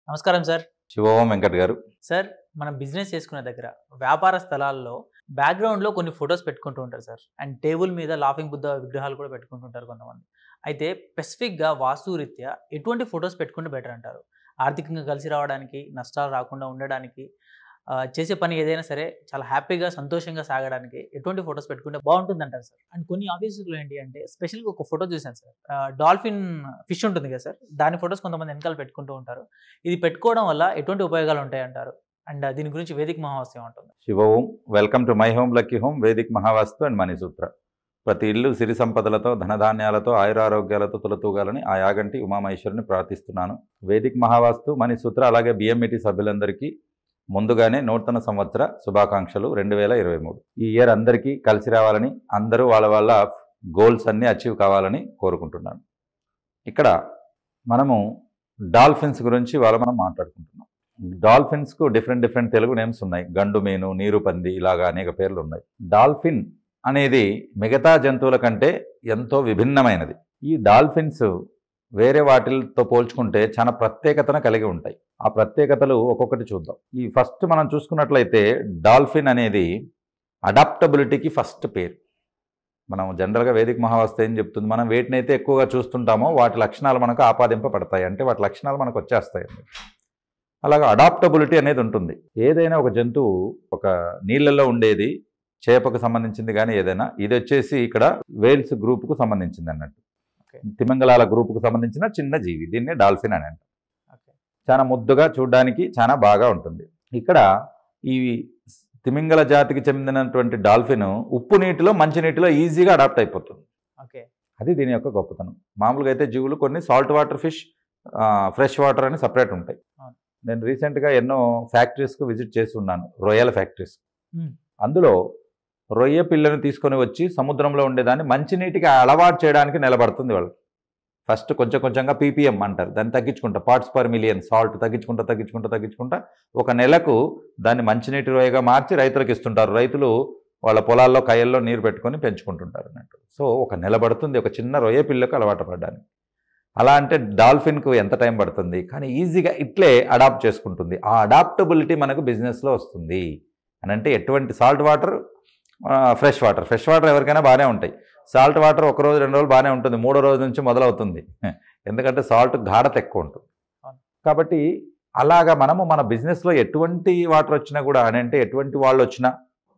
నమస్కారం సార్ శివోం వెంకట్ గారు సార్ మనం బిజినెస్ చేసుకునే దగ్గర వ్యాపార స్థలాల్లో బ్యాక్గ్రౌండ్లో కొన్ని ఫొటోస్ పెట్టుకుంటూ ఉంటారు సార్ అండ్ టేబుల్ మీద లాఫింగ్ బుద్ధ విగ్రహాలు కూడా పెట్టుకుంటుంటారు కొంతమంది అయితే స్పెసిఫిక్గా వాస్తురీత్యా ఎటువంటి ఫొటోస్ పెట్టుకుంటే బెటర్ అంటారు ఆర్థికంగా కలిసి రావడానికి నష్టాలు రాకుండా ఉండడానికి ఆ, చేసే పని ఏదైనా సరే చాలా హ్యాపీగా సంతోషంగా సాగడానికి ఎటువంటి ఫొటోస్ పెట్టుకుంటే బాగుంటుంది అంటారు సార్ అండ్ కొన్ని ఆఫీసులో ఏంటి అంటే స్పెషల్గా ఒక ఫోటో చూశాను సార్ డాల్ఫిన్ ఫిష్ ఉంటుంది కదా సార్ దాని ఫొటోస్ కొంతమంది వెనకాల పెట్టుకుంటూ ఉంటారు ఇది పెట్టుకోవడం వల్ల ఎటువంటి ఉపయోగాలు ఉంటాయి అంటారు అండ్ దీని గురించి వేదిక మహావాస్యం ఉంటుంది శివోం welcome to my home lucky home Vedic Mahavastu and Manisutra ప్రతి ఇల్లు సిరి సంపదలతో ధనధాన్యాలతో ఆయురారోగ్యాలతో తులతూగాలని ఆ యాగంటి ఉమామహేశ్వరుని ప్రార్థిస్తున్నాను వేదిక్ మహావాస్తు మణిసూత్ర అలాగే బిఎంఈటి సభ్యులందరికీ ముందుగానే నూతన సంవత్సర శుభాకాంక్షలు రెండు వేల ఇరవై మూడు ఈ ఇయర్ అందరికీ కలిసి రావాలని అందరూ వాళ్ళ వాళ్ళ గోల్స్ అన్నీ అచీవ్ కావాలని కోరుకుంటున్నాను ఇక్కడ మనము డాల్ఫిన్స్ గురించి వాళ్ళ మనం మాట్లాడుకుంటున్నాం డాల్ఫిన్స్కు డిఫరెంట్ డిఫరెంట్ తెలుగు నేమ్స్ ఉన్నాయి గండు మేను నీరు పంది ఇలాగా అనేక పేర్లు ఉన్నాయి డాల్ఫిన్ అనేది మిగతా జంతువుల కంటే ఎంతో విభిన్నమైనది ఈ డాల్ఫిన్స్ వేరే వాటితో పోల్చుకుంటే చాలా ప్రత్యేకతను కలిగి ఉంటాయి ఆ ప్రత్యేకతలు ఒక్కొక్కటి చూద్దాం ఈ ఫస్ట్ మనం చూసుకున్నట్లయితే డాల్ఫిన్ అనేది అడాప్టబిలిటీకి ఫస్ట్ పేరు మనం జనరల్గా వేదిక మహావస్థ ఏం చెప్తుంది మనం వేటినైతే ఎక్కువగా చూస్తుంటామో వాటి లక్షణాలు మనకు ఆపాదింపబడతాయి అంటే వాటి లక్షణాలు మనకు వచ్చేస్తాయి అలాగా అడాప్టబిలిటీ అనేది ఉంటుంది ఏదైనా ఒక జంతువు ఒక నీళ్ళల్లో ఉండేది చేపకు సంబంధించింది కానీ ఏదైనా ఇది వచ్చేసి ఇక్కడ వేల్స్ గ్రూపుకు సంబంధించింది అన్నట్టు Okay. తిమింగలాల గ్రూపుకు సంబంధించిన చిన్న జీవి దీన్ని డాల్ఫిన్ అని అంటారు ఓకే చాలా ముద్దుగా చూడడానికి చాలా బాగా ఉంటుంది ఇక్కడ ఈ తిమింగల జాతికి చెందినటువంటి డాల్ఫిన్ ఉప్పు నీటిలో మంచి నీటిలో ఈజీగా అడాప్ట్ అయిపోతుంది ఓకే అది దీని యొక్క గొప్పతనం మామూలుగా అయితే జీవులు కొన్ని salt water fish fresh water అని సపరేట్ ఉంటాయి అవును. నేను రీసెంట్గా ఎన్నో ఫ్యాక్టరీస్కు విజిట్ చేసి ఉన్నాను రొయ్యల ఫ్యాక్టరీస్ Hmm. అందులో రొయ్య పిల్లని తీసుకొని వచ్చి సముద్రంలో ఉండేదాన్ని మంచినీటికి అలవాటు చేయడానికి నిలబడుతుంది వాళ్ళు ఫస్ట్ కొంచెం కొంచెంగా పీపీఎం అంటారు దాన్ని తగ్గించుకుంటా పార్ట్స్ పర్ మిలియన్ సాల్ట్ తగ్గించుకుంటా తగ్గించుకుంటా తగ్గించుకుంటా ఒక నెలకు దాన్ని మంచినీటి రొయ్యగా మార్చి రైతులకు ఇస్తుంటారు రైతులు వాళ్ళ పొలాల్లో కయ్యల్లో నీరు పెట్టుకొని పెంచుకుంటుంటారు అన్నట్టు సో ఒక నెల పడుతుంది ఒక చిన్న రొయ్య పిల్లకు అలవాటు పడడానికి అలా అంటే డాల్ఫిన్కు ఎంత టైం పడుతుంది కానీ ఈజీగా ఇట్లే అడాప్ట్ చేసుకుంటుంది ఆ అడాప్టబిలిటీ మనకు బిజినెస్లో వస్తుంది అని అంటే ఎటువంటి salt water fresh water fresh water ఎవరికైనా బాగానే ఉంటాయి సాల్ట్ వాటర్ ఒక రోజు రెండు రోజులు బాగానే ఉంటుంది మూడో రోజు నుంచి మొదలవుతుంది ఎందుకంటే సాల్ట్ గాఢత ఎక్కువ ఉంటుంది అవును. కాబట్టి అలాగా మనము మన బిజినెస్లో ఎటువంటి వాటర్ వచ్చినా కూడా అని అంటే ఎటువంటి వాళ్ళు వచ్చినా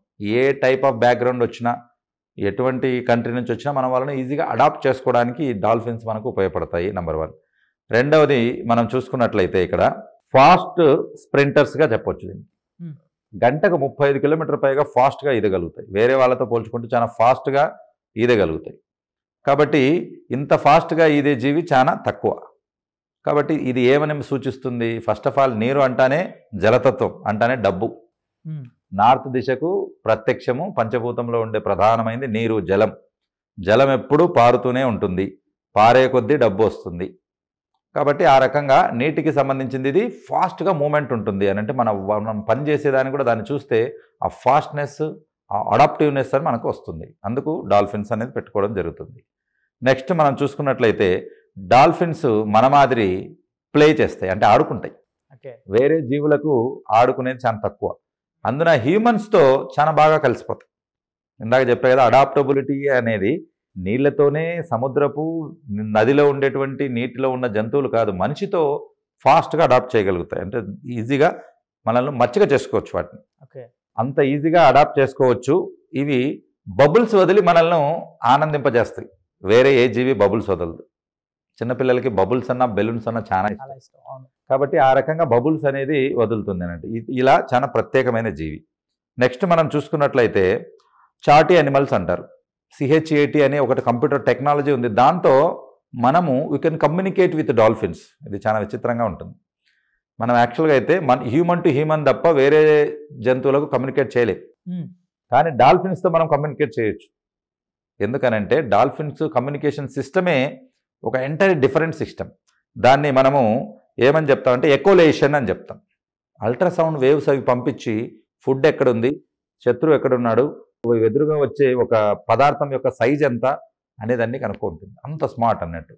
ఏ టైప్ ఆఫ్ బ్యాక్గ్రౌండ్ వచ్చినా ఎటువంటి కంట్రీ నుంచి వచ్చినా మనం వాళ్ళని ఈజీగా అడాప్ట్ చేసుకోవడానికి ఈ డాల్ఫిన్స్ మనకు ఉపయోగపడతాయి నెంబర్ వన్ రెండవది మనం చూసుకున్నట్లయితే ఇక్కడ ఫాస్ట్ స్ప్రింటర్స్గా చెప్పొచ్చు దీన్ని Hmm. గంటకు ముప్పై ఐదు కిలోమీటర్ పైగా ఫాస్ట్గా ఈదగలుగుతాయి వేరే వాళ్ళతో పోల్చుకుంటే చాలా ఫాస్ట్గా ఈదగలుగుతాయి కాబట్టి ఇంత ఫాస్ట్గా ఈదే జీవి చాలా తక్కువ కాబట్టి ఇది ఏమని సూచిస్తుంది ఫస్ట్ ఆఫ్ ఆల్ నీరు అంటానే జలతత్వం అంటానే డబ్బు ఉమ్, నార్త్ దిశకు ప్రత్యక్షము పంచభూతంలో ఉండే ప్రధానమైనది నీరు జలం జలం ఎప్పుడూ పారుతూనే ఉంటుంది పారే కొద్దీ డబ్బు వస్తుంది కాబట్టి ఆ రకంగా నీటికి సంబంధించింది ఇది ఫాస్ట్గా మూమెంట్ ఉంటుంది అని అంటే మనం మనం పని చేసేదాన్ని కూడా దాన్ని చూస్తే ఆ ఫాస్ట్నెస్ ఆ అడాప్టివ్నెస్ అని మనకు వస్తుంది అందుకు డాల్ఫిన్స్ అనేది పెట్టుకోవడం జరుగుతుంది నెక్స్ట్ మనం చూసుకున్నట్లయితే డాల్ఫిన్స్ మన మాదిరి ప్లే చేస్తాయి అంటే ఆడుకుంటాయి ఓకే వేరే జీవులకు ఆడుకునేది చాలా తక్కువ అందున హ్యూమన్స్తో చాలా బాగా కలిసిపోతాయి ఇందాక చెప్పే కదా అడాప్టబిలిటీ అనేది నీళ్ళతోనే సముద్రపు నదిలో ఉండేటువంటి నీటిలో ఉన్న జంతువులు కాదు మనిషితో ఫాస్ట్గా అడాప్ట్ చేయగలుగుతాయి అంటే ఈజీగా మనల్ని మచ్చిక చేసుకోవచ్చు వాటిని ఓకే అంత ఈజీగా అడాప్ట్ చేసుకోవచ్చు ఇవి బబుల్స్ వదిలి మనల్ని ఆనందింపజేస్తాయి వేరే ఏ జీవి బబుల్స్ వదలదు చిన్నపిల్లలకి బబుల్స్ అన్న బెలూన్స్ అన్న చాలా ఇష్టం చాలా ఇష్టం అవును కాబట్టి ఆ రకంగా బబుల్స్ అనేది వదులుతుంది అన్నట్టు ఇది- ఇలా చాలా ప్రత్యేకమైన జీవి నెక్స్ట్ మనం చూసుకున్నట్లయితే చాటీ అనిమల్స్ అంటారు సిహెచ్ఏటి అనే ఒకటి కంప్యూటర్ టెక్నాలజీ ఉంది దాంతో మనము we can communicate with dolphins ఇది చాలా విచిత్రంగా ఉంటుంది మనం యాక్చువల్గా అయితే మన హ్యూమన్ టు హ్యూమన్ తప్ప వేరే జంతువులకు కమ్యూనికేట్ చేయలేం ఉమ్, కానీ డాల్ఫిన్స్తో మనం కమ్యూనికేట్ చేయొచ్చు ఎందుకనంటే డాల్ఫిన్స్ కమ్యూనికేషన్ సిస్టమే ఒక ఎంటైర్ డిఫరెంట్ సిస్టమ్ దాన్ని మనము ఏమని చెప్తామంటే ఎకోలేషన్ అని చెప్తాం అల్ట్రాసౌండ్ వేవ్స్ అవి పంపించి ఫుడ్ ఎక్కడుంది శత్రువు ఎక్కడున్నాడు ఎదురుగా వచ్చే ఒక పదార్థం యొక్క సైజ్ ఎంత అనేదాన్ని కనుక్కుంటుంది అంత స్మార్ట్ అన్నట్టు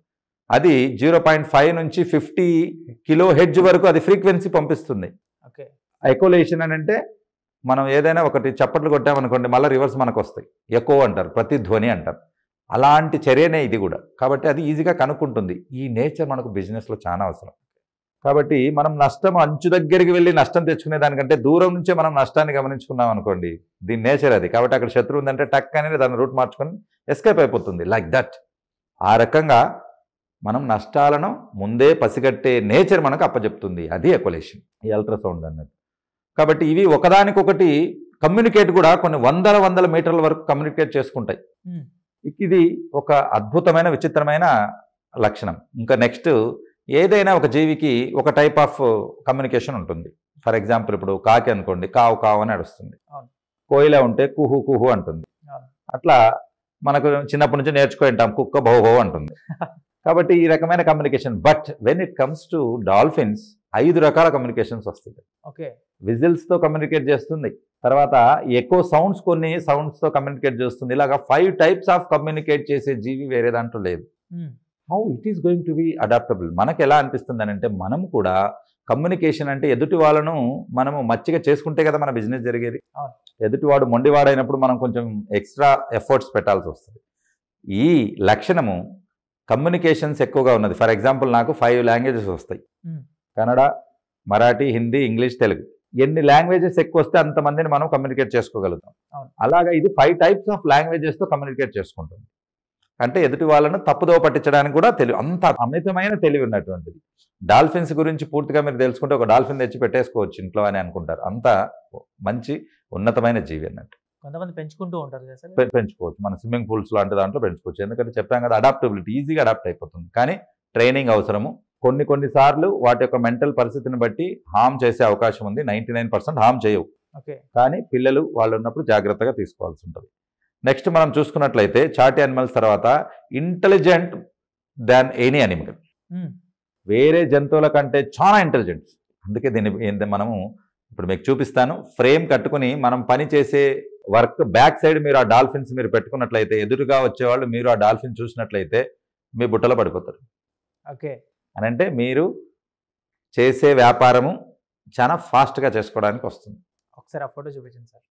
అది జీరో పాయింట్ ఫైవ్ నుంచి ఫిఫ్టీ కిలో హెడ్జ్ వరకు అది ఫ్రీక్వెన్సీ పంపిస్తుంది ఓకే ఎకోలేషన్ అని అంటే మనం ఏదైనా ఒకటి చప్పట్లు కొట్టామనుకోండి మళ్ళీ రివర్స్ మనకు వస్తాయి ఎకో అంటారు ప్రతిధ్వని అంటారు అలాంటి చర్యనే ఇది కూడా కాబట్టి అది ఈజీగా కనుక్కుంటుంది ఈ నేచర్ మనకు బిజినెస్లో చాలా అవసరం కాబట్టి మనం నష్టం అంచు దగ్గరికి వెళ్ళి నష్టం తెచ్చుకునే దానికంటే దూరం నుంచే మనం నష్టాన్ని గమనించుకున్నాం అనుకోండి దీని నేచర్ అది కాబట్టి అక్కడ శత్రువు ఉందంటే టక్ అనేది దాని రూట్ మార్చుకొని ఎస్కేప్ అయిపోతుంది లైక్ దట్ ఆ రకంగా మనం నష్టాలను ముందే పసిగట్టే నేచర్ మనకు అప్పచెప్తుంది అది ఎక్వలేషన్ ఈ అల్ట్రాసౌండ్ అన్నట్టు కాబట్టి ఇవి ఒకదానికొకటి కమ్యూనికేట్ కూడా కొన్ని వందల వందల మీటర్ల వరకు కమ్యూనికేట్ చేసుకుంటాయి Hmm. ఇది ఒక అద్భుతమైన విచిత్రమైన లక్షణం ఇంకా నెక్స్ట్ ఏదైనా ఒక జీవికి ఒక టైప్ ఆఫ్ కమ్యూనికేషన్ ఉంటుంది ఫర్ ఎగ్జాంపుల్ ఇప్పుడు కాకి అనుకోండి కావు కావు అని అడుస్తుంది అవును. కోయిల ఉంటే కుహు కుహు అంటుంది అవును. అట్లా మనకు చిన్నప్పటి నుంచి నేర్చుకుంటాం కుక్క భౌ భౌ అంటుంది కాబట్టి ఈ రకమైన communication but when it comes to dolphins ఐదు రకాల కమ్యూనికేషన్స్ వస్తుంది ఓకే విజిల్స్తో కమ్యూనికేట్ చేస్తుంది తర్వాత ఎక్కువ సౌండ్స్ కొన్ని సౌండ్స్తో కమ్యూనికేట్ చేస్తుంది ఇలాగా ఫైవ్ టైప్స్ ఆఫ్ కమ్యూనికేట్ చేసే జీవి వేరే దాంట్లో లేదు how it is going to be adaptable మనకు ఎలా అనిపిస్తుంది అని అంటే మనం కూడా కమ్యూనికేషన్ అంటే ఎదుటి వాళ్ళను మనము మచ్చిగా చేసుకుంటే కదా మన బిజినెస్ జరిగేది అవును. ఎదుటివాడు మొండివాడైనప్పుడు మనం కొంచెం ఎక్స్ట్రా ఎఫర్ట్స్ పెట్టాల్సి వస్తుంది ఈ లక్షణము కమ్యూనికేషన్స్ ఎక్కువగా ఉన్నది ఫర్ ఎగ్జాంపుల్ నాకు ఫైవ్ లాంగ్వేజెస్ వస్తాయి Hmm. కన్నడ మరాఠీ హిందీ ఇంగ్లీష్ తెలుగు ఎన్ని లాంగ్వేజెస్ ఎక్కువ వస్తే అంతమందిని మనం కమ్యూనికేట్ చేసుకోగలుగుతాం అవును. అలాగా ఇది ఫైవ్ టైప్స్ ఆఫ్ లాంగ్వేజెస్తో కమ్యూనికేట్ చేసుకుంటుంది అంటే ఎదుటి వాళ్ళను తప్పుదోవ పట్టించడానికి కూడా తెలివి అంత అమితమైన తెలివి ఉన్నటువంటిది డాల్ఫిన్స్ గురించి పూర్తిగా మీరు తెలుసుకుంటే ఒక డాల్ఫిన్ తెచ్చి పెట్టేసుకోవచ్చు ఇంట్లో అని అనుకుంటారు అంత మంచి ఉన్నతమైన జీవి అన్నట్టు కొంతమంది పెంచుకుంటూ ఉంటారు కదా సార్ పె- పెంచుకోవచ్చు మన స్విమ్మింగ్ పూల్స్ లాంటి దాంట్లో పెంచుకోవచ్చు ఎందుకంటే చెప్పాం కదా అడాప్టబిలిటీ ఈజీగా అడాప్ట్ అయిపోతుంది కానీ ట్రైనింగ్ అవసరము కొన్ని కొన్ని సార్లు వాటి యొక్క మెంటల్ పరిస్థితిని బట్టి హామ్ చేసే అవకాశం ఉంది నైంటీ నైన్ పర్సెంట్ హామ్ చేయవు ఓకే కానీ పిల్లలు వాళ్ళు ఉన్నప్పుడు జాగ్రత్తగా తీసుకోవాల్సి ఉంటుంది నెక్స్ట్ మనం చూసుకున్నట్లయితే చాటి యానిమల్స్ తర్వాత ఇంటెలిజెంట్ దాన్ ఎనీ అనిమల్ వేరే జంతువుల కంటే చాలా ఇంటెలిజెంట్ అందుకే దీన్ని ఏంది మనము ఇప్పుడు మీకు చూపిస్తాను ఫ్రేమ్ కట్టుకుని మనం పని చేసే వర్క్ బ్యాక్ సైడ్ మీరు ఆ డాల్ఫిన్స్ మీరు పెట్టుకున్నట్లయితే ఎదురుగా వచ్చేవాళ్ళు మీరు ఆ డాల్ఫిన్ చూసినట్లయితే మీ బుట్టలో పడిపోతారు ఓకే అని అంటే మీరు చేసే వ్యాపారము చాలా ఫాస్ట్గా చేసుకోవడానికి వస్తుంది ఒకసారి ఆ ఫోటో చూపించండి సార్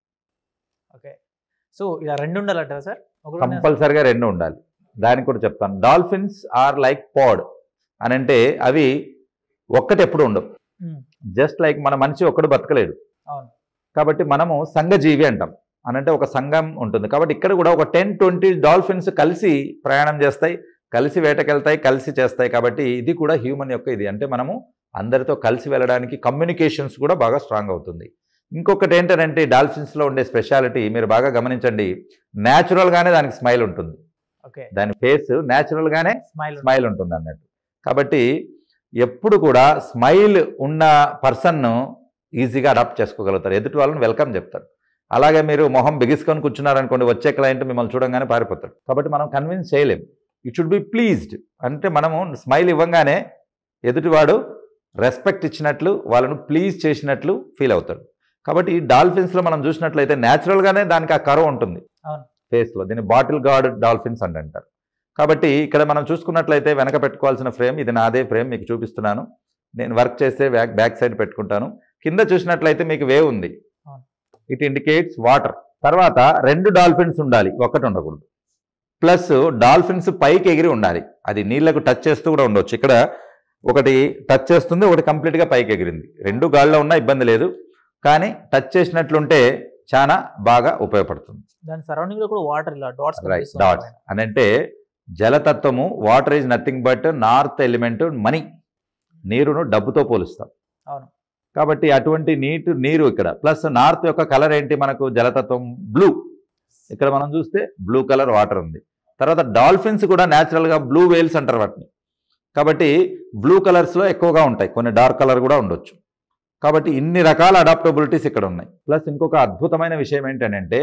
ఓకే సో ఇలా రెండు ఉండాలంటారా సార్ ఒకటి ఉందా సార్? కంపల్సరిగా రెండు ఉండాలి దానికి కూడా చెప్తాను డాల్ఫిన్స్ ఆర్ లైక్ పాడ్ అని అంటే అవి ఒక్కటి ఎప్పుడు ఉండవు Hmm. జస్ట్ లైక్ మన మనిషి ఒక్కడు బతకలేడు అవును కాబట్టి మనము సంఘజీవి అంటాం అని అంటే ఒక సంఘం ఉంటుంది కాబట్టి ఇక్కడ కూడా ఒక టెన్ ట్వంటీ డాల్ఫిన్స్ కలిసి ప్రయాణం చేస్తాయి కలిసి వేటకెళ్తాయి కలిసి చేస్తాయి కాబట్టి ఇది కూడా హ్యూమన్ యొక్క ఇది అంటే మనము అందరితో కలిసి వెళ్ళడానికి కమ్యూనికేషన్స్ కూడా బాగా స్ట్రాంగ్ అవుతుంది ఇంకొకటి ఏంటంటే డాల్ఫిన్స్లో ఉండే స్పెషాలిటీ మీరు బాగా గమనించండి న్యాచురల్గానే దానికి స్మైల్ ఉంటుంది ఓకే దాని ఫేస్ న్యాచురల్గానే స్మైల్ స్మైల్ ఉంటుంది అన్నట్టు కాబట్టి ఎప్పుడు కూడా స్మైల్ ఉన్న పర్సన్ను ఈజీగా అడాప్ట్ చేసుకోగలుగుతారు ఎదుటి వాళ్ళని వెల్కమ్ చెప్తారు అలాగే మీరు మొహం బిగిసుకొని కూర్చున్నారనుకోండి వచ్చే క్లయింట్ మిమ్మల్ని చూడంగానే పారిపోతారు కాబట్టి మనం కన్విన్స్ చేయలేం ఇట్ షుడ్ బి ప్లీజ్డ్ అంటే మనము స్మైల్ ఇవ్వంగానే ఎదుటివాడు రెస్పెక్ట్ ఇచ్చినట్లు వాళ్ళను ప్లీజ్ చేసినట్లు ఫీల్ అవుతాడు కాబట్టి ఈ డాల్ఫిన్స్లో మనం చూసినట్లయితే న్యాచురల్గానే దానికి ఆ కరవ ఉంటుంది అవును. ఫేస్లో దీన్ని బాటిల్ గార్డ్ డాల్ఫిన్స్ అని అంటారు కాబట్టి ఇక్కడ మనం చూసుకున్నట్లయితే వెనక పెట్టుకోవాల్సిన ఫ్రేమ్ ఇది నాదే ఫ్రేమ్ మీకు చూపిస్తున్నాను నేను వర్క్ చేస్తే బ్యాక్ బ్యాక్ సైడ్ పెట్టుకుంటాను కింద చూసినట్లయితే మీకు వేవ్ ఉంది అవును. ఇట్ ఇండికేట్స్ వాటర్ తర్వాత రెండు డాల్ఫిన్స్ ఉండాలి ఒక్కటి ఉండకూడదు ప్లస్ డాల్ఫిన్స్ పైకి ఎగిరి ఉండాలి అది నీళ్లకు టచ్ చేస్తూ కూడా ఉండొచ్చు ఇక్కడ ఒకటి టచ్ చేస్తుంది ఒకటి కంప్లీట్గా పైకి ఎగిరింది రెండు గాల్లో ఉన్నా ఇబ్బంది లేదు కానీ టచ్ చేసినట్లుంటే చాలా బాగా ఉపయోగపడుతుంది దాని సరౌండింగ్ లో కూడా వాటర్ ఇలా డాట్స్ రైట్ డాట్స్ అని అంటే జలతత్వము water is nothing but north element money నీరును డబ్బుతో పోలుస్తాం అవును. కాబట్టి అటువంటి నీటి నీరు ఇక్కడ ప్లస్ నార్త్ యొక్క కలర్ ఏంటి మనకు జలతత్వం బ్లూ ఇక్కడ మనం చూస్తే బ్లూ కలర్ వాటర్ ఉంది తర్వాత డాల్ఫిన్స్ కూడా న్యాచురల్గా బ్లూ వేల్స్ అంటారు వాటిని కాబట్టి బ్లూ కలర్స్లో ఎక్కువగా ఉంటాయి కొన్ని డార్క్ కలర్ కూడా ఉండొచ్చు కాబట్టి ఇన్ని రకాల అడాప్టబిలిటీస్ ఇక్కడ ఉన్నాయి ప్లస్ ఇంకొక అద్భుతమైన విషయం ఏంటంటే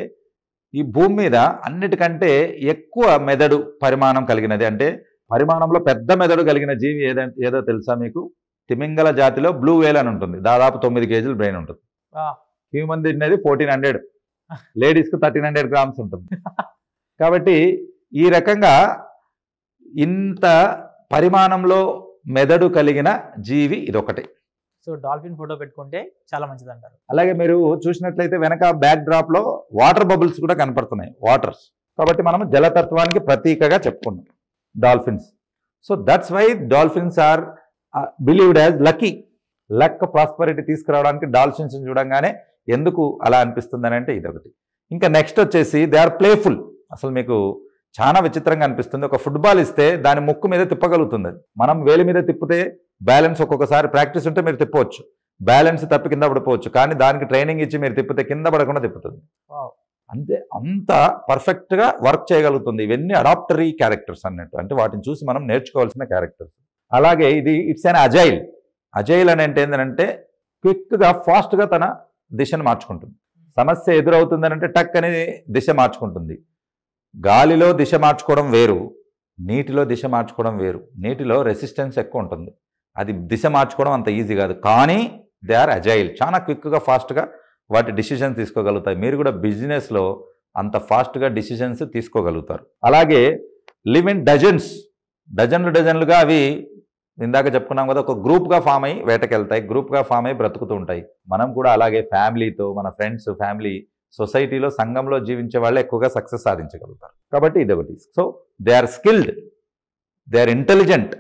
ఈ భూమి మీద అన్నిటికంటే ఎక్కువ మెదడు పరిమాణం కలిగినది అంటే పరిమాణంలో పెద్ద మెదడు కలిగిన జీవి ఏదంటే ఏదో తెలుసా మీకు తిమింగల జాతిలో బ్లూ వేల్ అని ఉంటుంది దాదాపు తొమ్మిది కేజీలు బ్రెయిన్ ఉంటుంది హ్యూమన్ తినేది ఫోర్టీన్ హండ్రెడ్ లేడీస్కి థర్టీన్ హండ్రెడ్ గ్రామ్స్ ఉంటుంది కాబట్టి ఈ రకంగా ఇంత పరిమాణంలో మెదడు కలిగిన జీవి ఇదొకటి సో డాల్ఫిన్ ఫోటో పెట్టుకుంటే చాలా మంచిది అంటారు అలాగే మీరు చూసినట్లయితే వెనక బ్యాక్ డ్రాప్ లో వాటర్ బబుల్స్ కూడా కనపడుతున్నాయి వాటర్స్ కాబట్టి మనం జలతత్వానికి ప్రతీకగా చెప్పుకున్నాం dolphins so that's why dolphins are believed as lucky luck prosperity తీసుకురావడానికి డాల్ఫిన్స్ చూడంగానే ఎందుకు అలా అనిపిస్తుంది అని అంటే ఇదొకటి ఇంకా నెక్స్ట్ వచ్చేసి దే ఆర్ ప్లేఫుల్ అసలు మీకు చాలా విచిత్రంగా అనిపిస్తుంది ఒక ఫుట్బాల్ ఇస్తే దాని ముక్కు మీద తిప్పగలుగుతుంది అది మనం వేలి మీద తిప్పితే బ్యాలెన్స్ ఒక్కొక్కసారి ప్రాక్టీస్ ఉంటే మీరు తిప్పవచ్చు బ్యాలెన్స్ తప్పి కింద పడిపోవచ్చు కానీ దానికి ట్రైనింగ్ ఇచ్చి మీరు తిప్పితే కింద పడకుండా తిప్పుతుంది Wow. అంతే అంత పర్ఫెక్ట్గా వర్క్ చేయగలుగుతుంది ఇవన్నీ అడాప్టరీ క్యారెక్టర్స్ అన్నట్టు అంటే వాటిని చూసి మనం నేర్చుకోవాల్సిన క్యారెక్టర్స్ అలాగే ఇది ఇట్స్ అన్ అజైల్ అజైల్ అని అంటే ఏంటంటే క్విక్గా ఫాస్ట్గా తన దిశను మార్చుకుంటుంది సమస్య ఎదురవుతుందని అంటే టక్ అనేది దిశ మార్చుకుంటుంది గాలిలో దిశ మార్చుకోవడం వేరు నీటిలో దిశ మార్చుకోవడం వేరు నీటిలో రెసిస్టెన్స్ ఎక్కువ ఉంటుంది అది దిశ మార్చుకోవడం అంత ఈజీ కాదు కానీ దే ఆర్ అజైల్ చాలా క్విక్గా ఫాస్ట్గా వాటి డిసిషన్స్ తీసుకోగలుగుతాయి మీరు కూడా బిజినెస్లో అంత ఫాస్ట్గా డిసిషన్స్ తీసుకోగలుగుతారు అలాగే లివ్ ఇన్ డజన్స్ డజన్లు డజన్లుగా అవి ఇందాక చెప్పుకున్నాం కదా ఒక గ్రూప్గా ఫామ్ అయ్యి వేటకెళ్తాయి గ్రూప్గా ఫామ్ అయ్యి బ్రతుకుతూ ఉంటాయి మనం కూడా అలాగే ఫ్యామిలీతో మన ఫ్రెండ్స్ ఫ్యామిలీ సొసైటీలో సంఘంలో జీవించే వాళ్ళు ఎక్కువగా సక్సెస్ సాధించగలుగుతారు కాబట్టి ఇది ఒకటి so they are skilled they are intelligent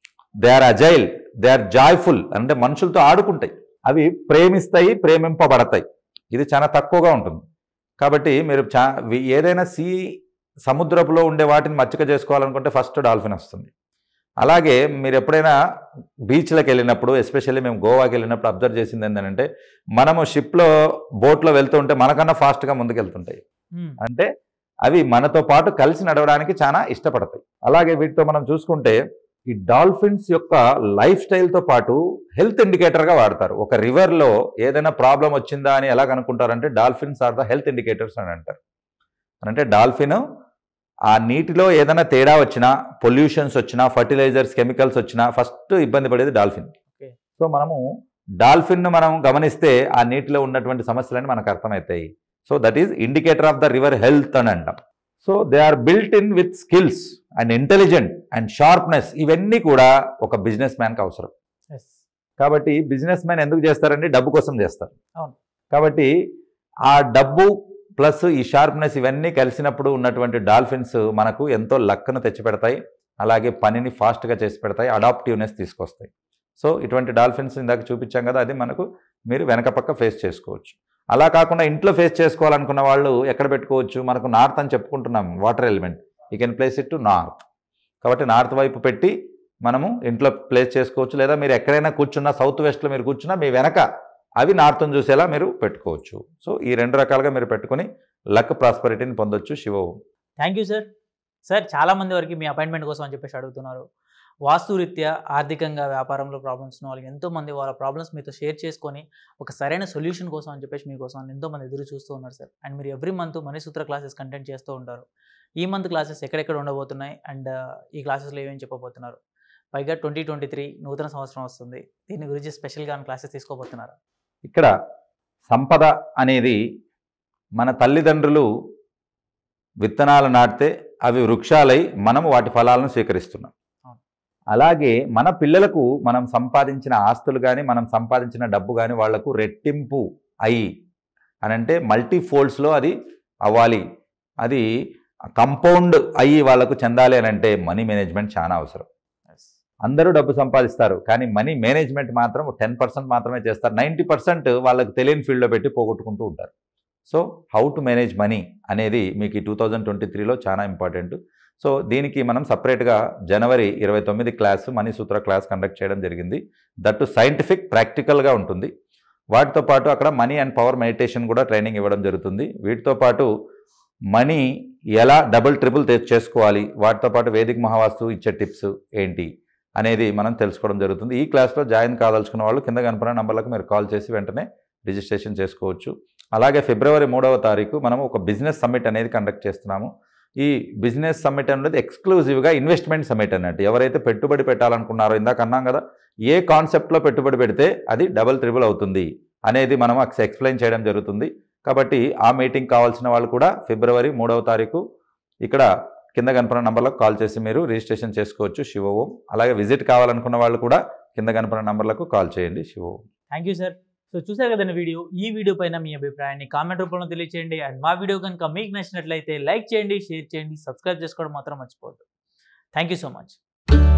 they are agile they are joyful అంటే మనుషులతో ఆడుకుంటాయి అవి ప్రేమిస్తాయి ప్రేమింపబడతాయి ఇది చాలా తక్కువగా ఉంటుంది కాబట్టి మీరు చా వి- ఏదైనా సీ సముద్రపులో ఉండే వాటిని మచ్చిక చేసుకోవాలనుకుంటే ఫస్ట్ డాల్ఫిన్ వస్తుంది అలాగే మీరు ఎప్పుడైనా బీచ్లకు వెళ్ళినప్పుడు ఎస్పెషల్లీ మేము గోవాకి వెళ్ళినప్పుడు అబ్జర్వ్ చేసింది ఏంటంటే మనము షిప్లో బోట్లో వెళ్తూ ఉంటే మనకన్నా ఫాస్ట్గా ముందుకెళ్తుంటాయి Hmm. అంటే అవి మనతో పాటు కలిసి నడవడానికి చాలా ఇష్టపడతాయి అలాగే వీటితో మనం చూసుకుంటే ఈ డాల్ఫిన్స్ యొక్క లైఫ్ స్టైల్తో పాటు హెల్త్ ఇండికేటర్గా వాడతారు ఒక రివర్లో ఏదైనా ప్రాబ్లం వచ్చిందా అని ఎలా కనుక్కుంటారంటే dolphins are the health indicators అని అంటారు అంటే డాల్ఫిన్ ఆ నీటిలో ఏదైనా తేడా వచ్చినా పొల్యూషన్స్ వచ్చినా ఫర్టిలైజర్స్ కెమికల్స్ వచ్చినా ఫస్ట్ ఇబ్బంది పడేది డాల్ఫిన్ Okay. సో మనము డాల్ఫిన్ను మనం గమనిస్తే ఆ నీటిలో ఉన్నటువంటి సమస్యలని మనకు అర్థమవుతాయి so that is indicator of the river health అని అంటాం so they are built in with skills and intelligent and sharpness ఇవన్నీ కూడా ఒక బిజినెస్ మ్యాన్కి అవసరం Yes. కాబట్టి బిజినెస్ మ్యాన్ ఎందుకు చేస్తారంటే డబ్బు కోసం చేస్తారు అవును. కాబట్టి ఆ డబ్బు ప్లస్ ఈ షార్ప్నెస్ ఇవన్నీ కలిసినప్పుడు ఉన్నటువంటి డాల్ఫిన్స్ మనకు ఎంతో లక్కను తెచ్చిపెడతాయి అలాగే పనిని ఫాస్ట్గా చేసి పెడతాయి అడాప్టివ్నెస్ తీసుకొస్తాయి సో ఇటువంటి డాల్ఫిన్స్ ఇందాక చూపించాం కదా అది మనకు మీరు వెనక పక్క ఫేస్ చేసుకోవచ్చు అలా కాకుండా ఇంట్లో ఫేస్ చేసుకోవాలనుకున్న వాళ్ళు ఎక్కడ పెట్టుకోవచ్చు మనకు నార్త్ అని చెప్పుకుంటున్నాం water element you can place it to north కాబట్టి నార్త్ వైపు పెట్టి మనము ఇంట్లో ప్లేస్ చేసుకోవచ్చు లేదా మీరు ఎక్కడైనా కూర్చున్నా సౌత్ వెస్ట్లో మీరు కూర్చున్నా మీ వెనక అవి నార్త్ను చూసేలా మీరు పెట్టుకోవచ్చు సో ఈ రెండు రకాలుగా మీరు పెట్టుకొని లక్ ప్రాస్పరిటీని పొందొచ్చు Shiva Om. Thank you sir sir చాలా మంది వరకు మీ అపాయింట్మెంట్ కోసం అని చెప్పేసి అడుగుతున్నారు వాస్తురీత్యా ఆర్థికంగా వ్యాపారంలో ప్రాబ్లమ్స్ ఉన్న వాళ్ళకి ఎంతో మంది వాళ్ళ ప్రాబ్లమ్స్ మీతో షేర్ చేసుకొని ఒక సరైన సొల్యూషన్ కోసం అని చెప్పేసి మీకోసం ఎంతో మంది ఎదురు చూస్తూ ఉన్నారు సార్ అండ్ మీరు every month Manisutra classes content చేస్తూ ఉంటారు ఈ మంత్ క్లాసెస్ ఎక్కడెక్కడ ఉండబోతున్నాయి అండ్ ఈ క్లాసెస్లో ఏమేమి చెప్పబోతున్నారు పైగా ట్వంటీ ట్వంటీ త్రీ నూతన సంవత్సరం వస్తుంది దీని గురించి స్పెషల్గా క్లాసెస్ తీసుకోబోతున్నారు ఇక్కడ సంపద అనేది మన తల్లిదండ్రులు విత్తనాలు నాటితే అవి వృక్షాలై మనం వాటి ఫలాలను స్వీకరిస్తున్నాం అవును. అలాగే మన పిల్లలకు మనం సంపాదించిన ఆస్తులు కానీ మనం సంపాదించిన డబ్బు కానీ వాళ్లకు రెట్టింపు అయి అని అంటే మల్టీ ఫోల్డ్స్లో అది అవ్వాలి అది కంపౌండ్ అయ్యి వాళ్ళకు చెందాలి అని అంటే మనీ మేనేజ్మెంట్ చాలా అవసరం అందరూ డబ్బు సంపాదిస్తారు కానీ మనీ మేనేజ్మెంట్ మాత్రం టెన్ పర్సెంట్ మాత్రమే చేస్తారు నైంటీ పర్సెంట్ వాళ్ళకి తెలియని ఫీల్డ్లో పెట్టి పోగొట్టుకుంటూ ఉంటారు so how to manage money అనేది మీకు ఈ టూ థౌజండ్ ట్వంటీ త్రీలో చాలా ఇంపార్టెంట్ సో దీనికి మనం సపరేట్గా జనవరి ఇరవై తొమ్మిది class money Sutra class conduct చేయడం జరిగింది దట్టు సైంటిఫిక్ ప్రాక్టికల్గా ఉంటుంది వాటితో పాటు అక్కడ మనీ అండ్ పవర్ మెడిటేషన్ కూడా ట్రైనింగ్ ఇవ్వడం జరుగుతుంది వీటితో పాటు మనీ ఎలా డబుల్ ట్రిపుల్ చేసుకోవాలి వాటితో పాటు వేదిక మహావాస్తు ఇచ్చే టిప్స్ ఏంటి అనేది మనం తెలుసుకోవడం జరుగుతుంది ఈ క్లాస్లో జాయిన్ కాదలుచుకున్న వాళ్ళు కింద కనపడిన నంబర్లకు మీరు కాల్ చేసి వెంటనే రిజిస్ట్రేషన్ చేసుకోవచ్చు అలాగే ఫిబ్రవరి మూడవ తారీఖు మనం ఒక బిజినెస్ సమ్మిట్ అనేది కండక్ట్ చేస్తున్నాము ఈ బిజినెస్ సమ్మిట్ అనేది ఎక్స్క్లూజివ్గా ఇన్వెస్ట్మెంట్ సమ్మిట్ అన్నట్టు ఎవరైతే పెట్టుబడి పెట్టాలనుకున్నారో ఇందాక అన్నాం కదా ఏ కాన్సెప్ట్లో పెట్టుబడి పెడితే అది డబల్ త్రిబుల్ అవుతుంది అనేది మనం ఎక్స్ప్లెయిన్ చేయడం జరుగుతుంది కాబట్టి ఆ మీటింగ్ కావాల్సిన వాళ్ళు కూడా ఫిబ్రవరి మూడవ తారీఖు ఇక్కడ కింద కనపడిన నంబర్లకు కాల్ చేసి మీరు రిజిస్ట్రేషన్ చేసుకోవచ్చు శివ ఓం అలాగే విజిట్ కావాలనుకున్న వాళ్ళు కూడా కింద కనపడిన నంబర్లకు కాల్ చేయండి Shiva Om thank you sir so చూసారు కదండి వీడియో ఈ వీడియో పైన మీ అభిప్రాయాన్ని కామెంట్ రూపంలో తెలియచేయండి అండ్ మా వీడియో కనుక మీకు నచ్చినట్లయితే లైక్ చేయండి షేర్ చేయండి సబ్స్క్రైబ్ చేసుకోవడం మాత్రం మర్చిపోవద్దు థ్యాంక్ యూ సో మచ్